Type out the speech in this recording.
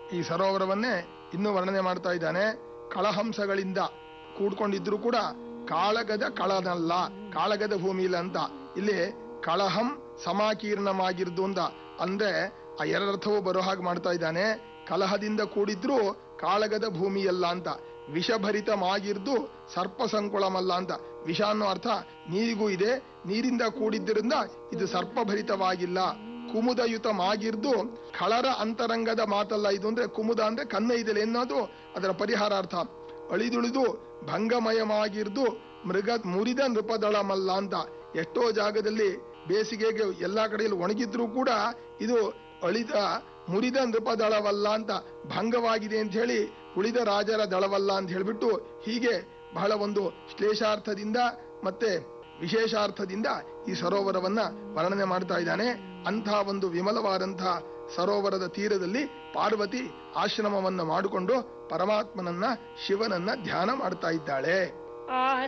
ಈ ಸರೋವರವನ್ನೇ ಇನ್ನೂ ವರ್ಣನೆ ಮಾಡ್ತಾ ಇದ್ದಾನೆ ಕಳಹಂಸಗಳಿಂದ ಕೂಡ್ಕೊಂಡಿದ್ರು ಕೂಡ ಕಾಳಗದ ಕಳನಲ್ಲ ಕಾಳಗದ ಭೂಮಿ ಇಲ್ಲ ಅಂತ ಇಲ್ಲಿ ಕಳಹಂ ಸಮಾಕೀರ್ಣಮಾಗಿರ್ದು ಅಂತ ಅಂದ್ರೆ ಆ ಎರಡರ್ಥವೂ ಬರೋ ಹಾಗೆ ಮಾಡ್ತಾ ಇದ್ದಾನೆ ಕಲಹದಿಂದ ಕೂಡಿದ್ರು ಕಾಳಗದ ಭೂಮಿಯಲ್ಲ ಅಂತ ವಿಷಭರಿತಮಾಗಿರ್ದು ಸರ್ಪ ಸಂಕುಳಮಲ್ಲ ಅಂತ ವಿಷ ಅನ್ನೋ ಅರ್ಥ ನೀರಿಗೂ ಇದೆ ನೀರಿಂದ ಕೂಡಿದ್ದರಿಂದ ಇದು ಸರ್ಪಭರಿತವಾಗಿಲ್ಲ ಕುಮುದಯುತಮಾಗಿರ್ದು ಖಳರ ಅಂತರಂಗದ ಮಾತಲ್ಲ ಇದು ಅಂದ್ರೆ ಕುಮುದ ಅಂದ್ರೆ ಕನ್ನ ಇದೆಲೆ ಎನ್ನೋದು ಅದರ ಪರಿಹಾರಾರ್ಥ ಅಳಿದುಳಿದು ಭಂಗಮಯವಾಗಿರ್ದು ಮೃಗ ಮುರಿದ ನೃಪದಳಮಲ್ಲ ಅಂತ ಎಷ್ಟೋ ಜಾಗದಲ್ಲಿ ಬೇಸಿಗೆಗೆ ಎಲ್ಲಾ ಕಡೆಯಲ್ಲಿ ಒಣಗಿದ್ರು ಕೂಡ ಇದು ಅಳಿದ ಮುರಿದ ನೃಪದಳವಲ್ಲ ಅಂತ ಭಂಗವಾಗಿದೆ ಅಂತ ಹೇಳಿ ಉಳಿದ ರಾಜರ ದಳವಲ್ಲ ಅಂತ ಹೇಳ್ಬಿಟ್ಟು ಹೀಗೆ ಬಹಳ ಒಂದು ಶ್ಲೇಷಾರ್ಥದಿಂದ ಮತ್ತೆ ವಿಶೇಷಾರ್ಥದಿಂದ ಈ ಸರೋವರವನ್ನ ವರ್ಣನೆ ಮಾಡ್ತಾ ಇದ್ದಾನೆ ಅಂಥ ಒಂದು ವಿಮಲವಾದಂತಹ ಸರೋವರದ ತೀರದಲ್ಲಿ ಪಾರ್ವತಿ ಆಶ್ರಮವನ್ನ ಮಾಡಿಕೊಂಡು ಪರಮಾತ್ಮನನ್ನ ಶಿವನನ್ನ ಧ್ಯಾನ ಮಾಡ್ತಾ ಇದ್ದಾಳೆ ಆ